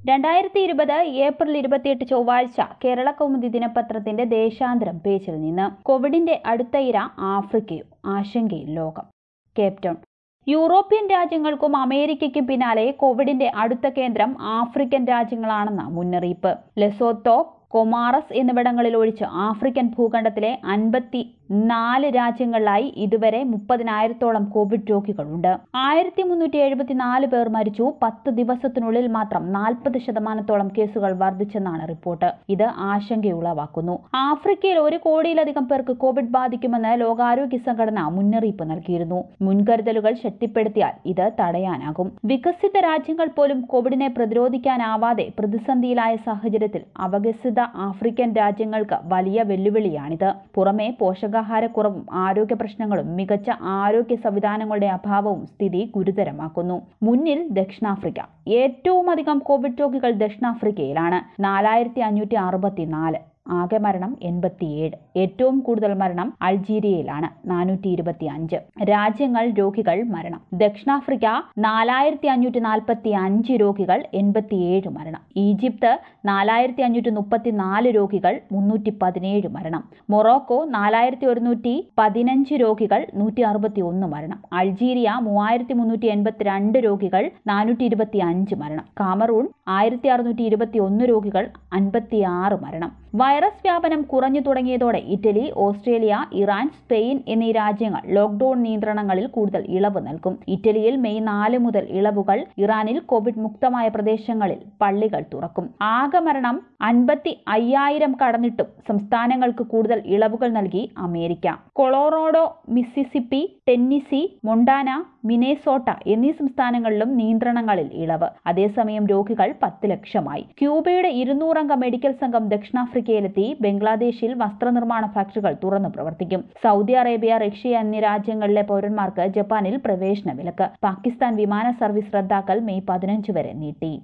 രണ്ടായിരത്തി ഇരുപത് ഏപ്രിൽ ഇരുപത്തിയെട്ട് ചൊവ്വാഴ്ച കേരള കൗമുദി ദിനപത്രത്തിന്റെ ദേശാന്തരം പേജിൽ നിന്ന് കോവിഡിന്റെ അടുത്ത ഇര ആഫ്രിക്കയോ ആശങ്കയിൽ ലോകം കേപ്റ്റൗൺ യൂറോപ്യൻ രാജ്യങ്ങൾക്കും അമേരിക്കയ്ക്കും പിന്നാലെ കോവിഡിന്റെ അടുത്ത കേന്ദ്രം ആഫ്രിക്കൻ രാജ്യങ്ങളാണെന്ന മുന്നറിയിപ്പ് ലെസോത്തോ കൊമാറസ് എന്നിവിടങ്ങളിൽ ഒഴിച്ച് ആഫ്രിക്കൻ ഭൂഖണ്ഡത്തിലെ അൻപത്തി നാല് രാജ്യങ്ങളിലായി ഇതുവരെ മുപ്പതിനായിരത്തോളം കോവിഡ് രോഗികളുണ്ട് ആയിരത്തി മുന്നൂറ്റി എഴുപത്തിനാല് പേർ മരിച്ചു പത്ത് ദിവസത്തിനുള്ളിൽ മാത്രം നാൽപ്പത് ശതമാനത്തോളം കേസുകൾ വർദ്ധിച്ചെന്നാണ് റിപ്പോർട്ട് ഇത് ആശങ്കയുളവാക്കുന്നു ആഫ്രിക്കയിൽ ഒരു കോടിയിലധികം പേർക്ക് കോവിഡ് ബാധിക്കുമെന്ന് ലോകാരോഗ്യ സംഘടന മുന്നറിയിപ്പ് നൽകിയിരുന്നു മുൻകരുതലുകൾ ശക്തിപ്പെടുത്തിയാൽ ഇത് തടയാനാകും വികസിത രാജ്യങ്ങൾ പോലും കോവിഡിനെ പ്രതിരോധിക്കാനാവാതെ പ്രതിസന്ധിയിലായ സാഹചര്യത്തിൽ അപകസിത ആഫ്രിക്കൻ രാജ്യങ്ങൾക്ക് വലിയ വെല്ലുവിളിയാണിത് പുറമെ പോഷകാഹാരക്കുറവും ആരോഗ്യ പ്രശ്നങ്ങളും മികച്ച ആരോഗ്യ സംവിധാനങ്ങളുടെ അഭാവവും സ്ഥിതി ഗുരുതരമാക്കുന്നു മുന്നിൽ ദക്ഷിണാഫ്രിക്ക ഏറ്റവും അധികം കോവിഡ് രോഗികൾ ദക്ഷിണാഫ്രിക്കയിലാണ് നാലായിരത്തി അഞ്ഞൂറ്റി അറുപത്തിനാല് ആകെ മരണം എൺപത്തിയേഴ് ഏറ്റവും കൂടുതൽ മരണം അൾജീരിയയിലാണ് നാനൂറ്റി ഇരുപത്തി അഞ്ച് രാജ്യങ്ങൾ രോഗികൾ മരണം ദക്ഷിണാഫ്രിക്ക നാലായിരത്തി അഞ്ഞൂറ്റി നാൽപ്പത്തി അഞ്ച് രോഗികൾ എൺപത്തിയേഴ് മരണം ഈജിപ്ത് നാലായിരത്തി അഞ്ഞൂറ്റി മുപ്പത്തി നാല് രോഗികൾ മുന്നൂറ്റി പതിനേഴ് മരണം മൊറോക്കോ നാലായിരത്തി ഒരുന്നൂറ്റി പതിനഞ്ച് രോഗികൾ നൂറ്റി അറുപത്തി ഒന്ന് മരണം അൾജീരിയ മൂവായിരത്തി മുന്നൂറ്റി എൺപത്തിരണ്ട് രോഗികൾ നാനൂറ്റി ഇരുപത്തി അഞ്ച് മരണം കാമറൂൺ ആയിരത്തി അറുന്നൂറ്റി ഇരുപത്തി ഒന്ന് രോഗികൾ അൻപത്തിയാറ് മരണം വൈറസ് വ്യാപനം കുറഞ്ഞു തുടങ്ങിയതോടെ ഇറ്റലി ഓസ്ട്രേലിയ ഇറാൻ സ്പെയിൻ എന്നീ രാജ്യങ്ങൾ ലോക്ഡൌൺ നിയന്ത്രണങ്ങളിൽ കൂടുതൽ ഇളവ് നൽകും ഇറ്റലിയിൽ മെയ് നാല് മുതൽ ഇളവുകൾ ഇറാനിൽ കോവിഡ് മുക്തമായ പ്രദേശങ്ങളിൽ പള്ളികൾ തുറക്കും ആകെ മരണം അൻപത്തി അയ്യായിരം കടന്നിട്ടും സംസ്ഥാനങ്ങൾക്ക് കൂടുതൽ ഇളവുകൾ നൽകി America Colorado Mississippi Tennessee Montana Minnesota എന്നീ സംസ്ഥാനങ്ങളിലും നിയന്ത്രണങ്ങളിൽ ഇളവ് അതേസമയം രോഗികൾ പത്ത് ലക്ഷമായി ക്യൂബയുടെ ഇരുന്നൂറംഗ മെഡിക്കൽ സംഘം ദക്ഷിണാഫ്രിക്കയിലെത്തി ബംഗ്ലാദേശിൽ വസ്ത്രനിർമ്മാണ ഫാക്ടറികൾ തുറന്നു പ്രവർത്തിക്കും സൗദി അറേബ്യ റഷ്യ എന്നീ രാജ്യങ്ങളിലെ പൗരന്മാർക്ക് ജപ്പാനിൽ പ്രവേശന വിലക്ക് പാകിസ്ഥാൻ വിമാന സർവീസ് റദ്ദാക്കൽ മെയ് പതിനഞ്ച് വരെ നീട്ടി